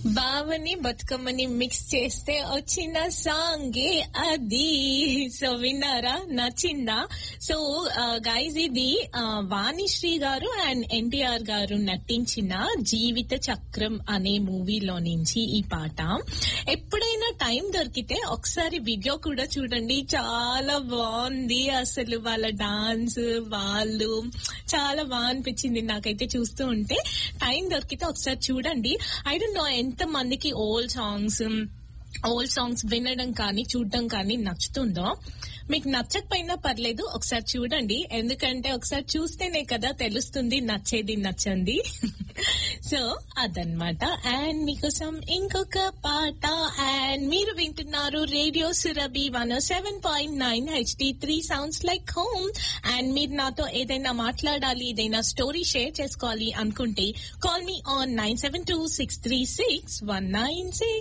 బావని బతుకమ్మని మిక్స్ చేస్తే వచ్చిన సాంగే అది సో విన్నారా నచ్చిందా సో గైజ్ ఇది ఆ, వాణిశ్రీ గారు అండ్ ఎన్టీఆర్ గారు నటించిన జీవిత చక్రం అనే మూవీలో నుంచి ఈ పాట ఎప్పుడైనా టైం దొరికితే ఒకసారి వీడియో కూడా చూడండి చాలా బాగుంది అసలు వాళ్ళ డాన్స్ వాళ్ళు చాలా బాగా అనిపించింది నాకైతే చూస్తూ ఉంటే టైం దొరికితే ఒకసారి చూడండి ఐ డోంట్ నో ఎంత మందికి ఓల్డ్ సాంగ్స్ ఓల్డ్ సాంగ్స్ వినడం కానీ చూడడం కానీ నచ్చుతుందో మీకు నచ్చకపోయినా పర్లేదు ఒకసారి చూడండి ఎందుకంటే ఒకసారి చూస్తేనే కదా తెలుస్తుంది నచ్చేది నచ్చంది సో అదనమాట అండ్ మీకోసం ఇంకొక పాట అండ్ మీరు వింటున్నారు radio Surabhi one seven point nine HD three sounds like home and మీరు నాతో ఏదైనా మాట్లాడాలి ఏదైనా స్టోరీ షేర్ చేసుకోవాలి అనుకుంటే call me on nine seven two six three six one nine six